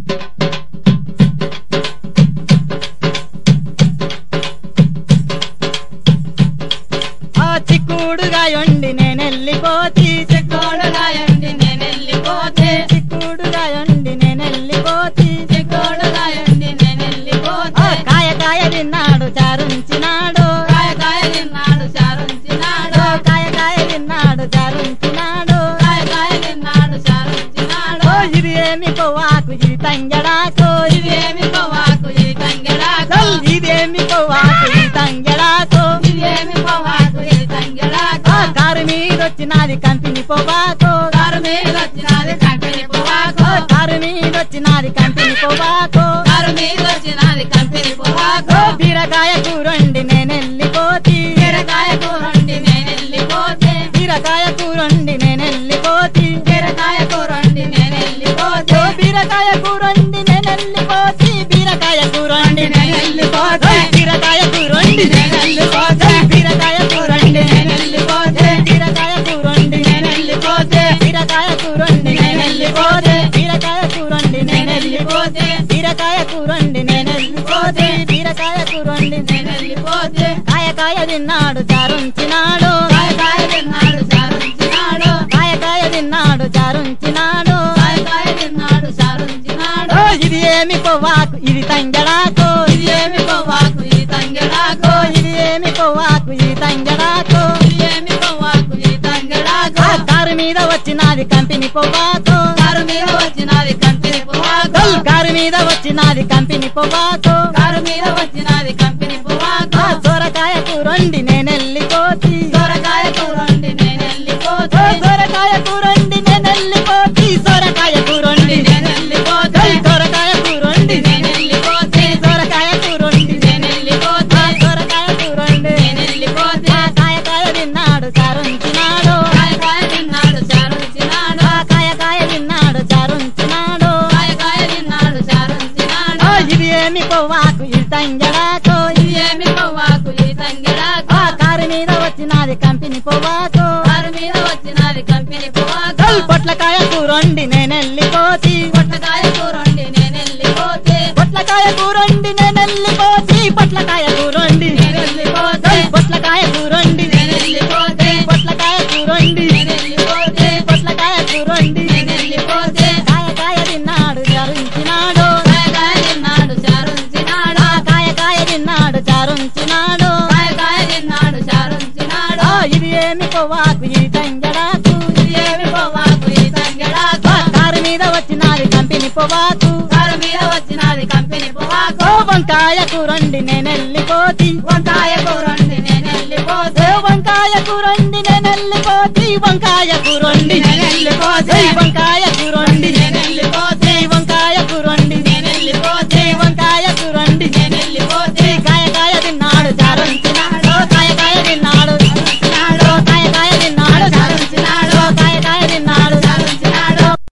ఆ చిక్కుడుగా ఉండి నేనెళ్ళిపోతి చిక్కోడుగాయండి నేనెళ్ళిపోతే చిక్కుడుగా ఉండి నేనెళ్ళిపోతి చిక్కోడుగాయండి ఆ నేనెళ్ళిపోతే కాయ కాయ తిన్నాడు చారుంచినాడు కాయ కాయ తిన్నాడు చారుంచినాడు ఓ కాయ కాయ తిన్నాడు చారుంచినాడు కాయ కాయ తిన్నాడు చారుంచినాడు ఓ ఇది ఏమి కొవ్వాకు ఇది తంగడాకు ఇవేమి పవాకు ఈ తంగెడాకు ఇదేమి కొవ్వాకు ఇది తంగడాకు ఇవేమి పవాకు ఈ తంగెడాకు ఆ కారు మీద వచ్చినది కంపెనీ పొగాకు కారు మీద వచ్చినది కంపెనీ పొగాకు ఓ కారు మీద వచ్చినది కంపెనీ పొగాకు కారు మీద వచ్చినది కంపెనీ ఓ పొగాకు బీరకాయ కూరండి నేనెళ్ళిపోతి బీరకాయ కూరండి నేనెళ్ళిపోతే బీరకాయ కూరండి నేనెళ్ళిపోతి బీరకాయ కూరండి నేనెళ్ళిపోతే ఓ బీరకాయ కూరండి నేనెళ్ళిపోతి బీరకాయ కూరండి నేనెళ్ళిపోతే బీరకాయ కూరండి నేనెళ్ళిపోతే బీరకాయ కూరండి నేనెళ్ళిపోతే బీరకాయ కూరండి నేనెళ్ళిపోతే బీరకాయ కూరండి నేనెళ్ళిపోతే బీరకాయ కూరండి నేనెళ్ళిపోతే బీరకాయ కూరండి నేనెళ్ళిపోతే బీరకాయ కూరండి నేనెళ్ళిపోతే కాయ కాయ తిన్నాడు చారుంచినాడు కాయ కాయ తిన్నాడు చారుంచినాడు కాయ కాయ తిన్నాడు చారుంచినాడు కాయ కాయ తిన్నాడు చారుంచినాడు ఓ ఇది ఏమి కొవ్వాకు ఇది తంగడాకు ఇది ఏమి పొవ్వాకు ఈ తంగెడాకు ఓ ఇది ఏమి కొవ్వాకు ఇది తంగడాకు ఇది ఏమి పొవ్వాకు ఈ తంగెడాకు ఆ కారు మీద వచ్చినది కంపెనీ పొగాకు కారు మీద వచ్చినది కంపెనీ పొవ్వాకు కారు మీద వచ్చినది కంపెనీ పొగాకు కారు మీద వచ్చినది కంపెనీ పొవ్వాకు ఆ సొరకాయ కూరండి నేనెళ్ళిపోతి సొరకాయ కూరండి ఓ నేనెళ్ళిపోతే సొరకాయ కూరండి నేనెళ్ళిపోతి సొరకాయ కూరండి నేనెళ్ళిపోతే సొరకాయ కూరండి నేనెళ్ళిపోతే సొరకాయ కూరండి నేనెళ్ళిపోతే ఆ సొరకాయ కూరండి నేనెళ్ళిపోతే ఆ కాయ కాయ తిన్నాడు చారుంచినాడు కాయ కాయ తిన్నాడు చారుంచినాడు ఆ కాయ కాయ తిన్నాడు చారుంచినాడు కాయ కాయ తిన్నాడు చారుంచినాడు ఓ ఇది ఏమి కొవ్వాకు ఇది తంగడాకు ఇది ఏమి పొవ్వాకు ఈ తంగెడాకు ఆ కారు మీద వచ్చినది కంపెనీ పొగాకు కారు మీద వచ్చినది కంపెనీ పొవ్వాకు పొట్లకాయ కూరండి నేనెళ్ళిపోతి పొట్టకాయ కూరండి నేనెళ్ళిపోతే పొట్లకాయ కూరండి నేనెళ్ళిపోతి పొట్లకాయ కూరండి నేనెళ్ళిపోతే పొట్లకాయ కూరండి నేనెళ్ళిపోతే పొట్లకాయ కూరండి నేనెళ్ళిపోతే పొట్లకాయ కూరండి నేనెళ్ళిపోతే కాయ కాయ తిన్నాడు చారుంచినాడు కాయ కాయ తిన్నాడు చారుంచినాడు ఆ కాయ కాయ తిన్నాడు చారుంచినాడు కాయ కాయ తిన్నాడు చారుంచినాడు ఆ ఇది ఏమి కొవ్వాకు ఇది తంగడాకు ఇది ఏమి పొవ్వాకు ఈ తంగెడాకు ఆ కారు మీద వచ్చినది కంపెనీ పొగాకు కారు మీద వచ్చినది కంపెనీ పొవ్వాకు ఓ వంకాయ కూరండి నేనెళ్ళిపోతి వంకాయ కూరండి నేనెళ్ళిపోతే ఓ వంకాయ కూరండి నేనెళ్ళిపోతి వంకాయ కూరండి నేనెళ్ళిపోతే వంకాయ